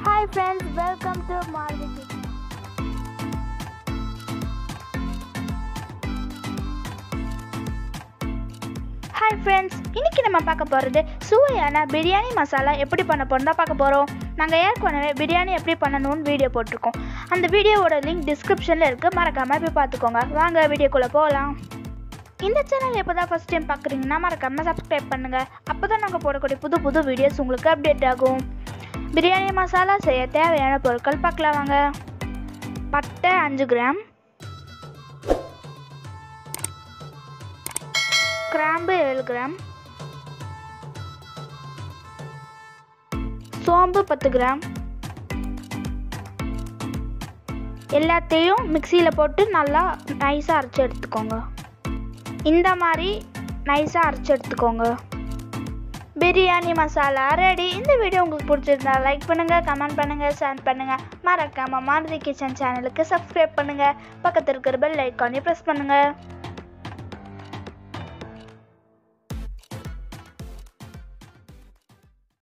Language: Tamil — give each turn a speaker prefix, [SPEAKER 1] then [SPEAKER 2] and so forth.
[SPEAKER 1] hi friends welcome to Malvi kitchen hi friends இன்னைக்கு நம்ம பார்க்க போகிறது சுவையான பிரியாணி மசாலா எப்படி பண்ண போகிறோம் தான் பார்க்க போகிறோம் நாங்கள் ஏற்கனவே பிரியாணி எப்படி பண்ணணும்னு வீடியோ போட்டிருக்கோம் அந்த வீடியோவோட லிங்க் டிஸ்கிரிப்ஷனில் இருக்குது மறக்காமல் போய் பார்த்துக்கோங்க வாங்க வீடியோக்குள்ளே போகலாம் இந்த சேனல் எப்போ தான் ஃபஸ்ட் டைம் பார்க்குறீங்கன்னா மறக்காமல் சப்ஸ்கிரைப் பண்ணுங்கள் அப்போ தான் நாங்கள் போடக்கூடிய புது புது வீடியோஸ் உங்களுக்கு அப்டேட் ஆகும் பிரியாணி மசாலா செய்ய தேவையான பொருட்கள் பார்க்கலாம் வாங்க பட்டை அஞ்சு கிராம் கிராம்பு ஏழு கிராம் சோம்பு பத்து கிராம் எல்லாத்தையும் மிக்சியில் போட்டு நல்லா நைஸாக அரைச்சி எடுத்துக்கோங்க இந்த மாதிரி நைஸாக அரைச்சி எடுத்துக்கோங்க பிரியாணி மசாலா ரெடி இந்த வீடியோ உங்களுக்கு பிடிச்சிருந்தா லைக் பண்ணுங்கள் கமெண்ட் பண்ணுங்கள் ஷேர் பண்ணுங்கள் மறக்காமல் மாருதி கிச்சன் சேனலுக்கு சப்ஸ்கிரைப் பண்ணுங்கள் பக்கத்தில் இருக்கிற பெல் ஐக்கானையும் ப்ரெஸ் பண்ணுங்கள்